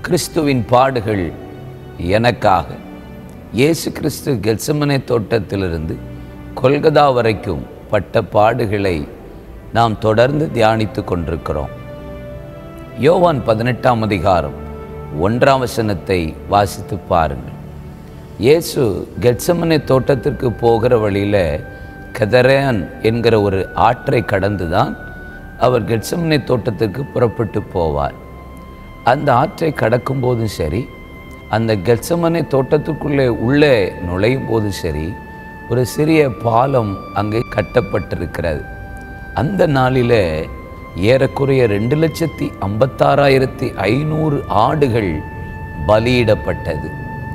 கிறிஸ்துவின் பாடுகள் எனக்காக இயேசு கிறிஸ்து கெல்சமனே தோட்டத்திலிருந்து கொல்கதா வரைக்கும் பட்ட பாடுகளை நாம் தொடர்ந்து தியானித்து கொண்டிருக்கிறோம் யோவான் பதினெட்டாம் அதிகாரம் ஒன்றாம் வசனத்தை வாசித்து பாருங்கள் இயேசு கெட்சமனே தோட்டத்திற்கு போகிற வழியில் கெதரேன் என்கிற ஒரு ஆற்றை கடந்து தான் அவர் கெட்சமனே தோட்டத்திற்கு புறப்பட்டு போவார் அந்த ஆற்றை கடக்கும் போதும் சரி அந்த கெட்சமனே தோட்டத்துக்குள்ளே உள்ளே நுழையும் போதும் சரி ஒரு சிறிய பாலம் அங்கே கட்டப்பட்டிருக்கிறது அந்த நாளில் ஏறக்குறைய ரெண்டு லட்சத்தி ஐம்பத்தாறாயிரத்தி ஐநூறு ஆடுகள் பலியிடப்பட்டது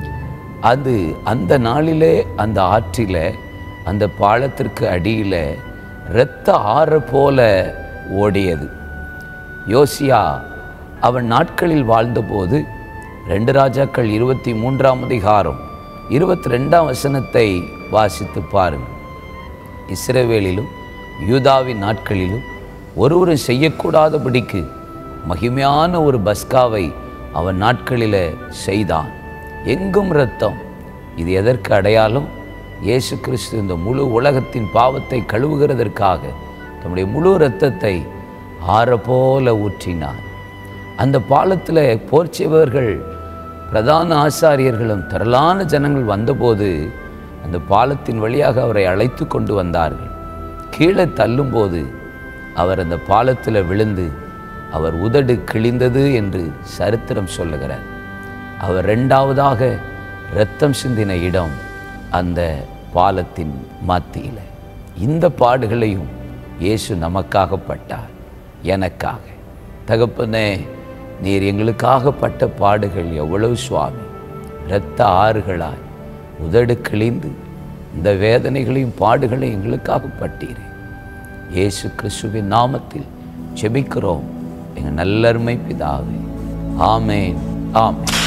அது அந்த நாளிலே அந்த ஆற்றில் அந்த பாலத்திற்கு அடியில் இரத்த ஆறு போல ஓடியது யோசியா அவன் நாட்களில் வாழ்ந்தபோது ரெண்டு ராஜாக்கள் இருபத்தி மூன்றாம் அதிகாரம் இருபத்தி ரெண்டாம் வசனத்தை வாசித்து பாருங்கள் இஸ்ரவேலிலும் யூதாவின் நாட்களிலும் ஒருவரும் செய்யக்கூடாதபடிக்கு மகிமையான ஒரு பஸ்காவை அவன் நாட்களில் செய்தான் எங்கும் இரத்தம் இது எதற்கு அடையாளம் இயேசு கிறிஸ்து இந்த முழு உலகத்தின் பாவத்தை கழுவுகிறதற்காக தம்முடைய முழு இரத்தத்தை ஆற போல ஊற்றினார் அந்த பாலத்தில் போர் செய்பவர்கள் பிரதான ஆசாரியர்களும் திரளான ஜனங்கள் வந்தபோது அந்த பாலத்தின் வழியாக அவரை அழைத்து கொண்டு வந்தார்கள் கீழே தள்ளும்போது அவர் அந்த பாலத்தில் விழுந்து அவர் உதடு கிழிந்தது என்று சரித்திரம் சொல்லுகிறார் அவர் ரெண்டாவதாக இரத்தம் சிந்தின இடம் அந்த பாலத்தின் மத்தியில் இந்த பாடுகளையும் இயேசு நமக்காக பட்டார் எனக்காக தகப்பனே நீர் எங்களுக்காக பட்ட பாடுகள் எவ்வளவு சுவாமி இரத்த ஆறுகளாய் உதடு கிழிந்து இந்த வேதனைகளையும் பாடுகளையும் எங்களுக்காக பட்டீரே இயேசு கிறிஸ்துவின் நாமத்தில் ஜெபிக்கிறோம் எங்கள் நல்லருமை பிதாவே ஆமேன் ஆமேன்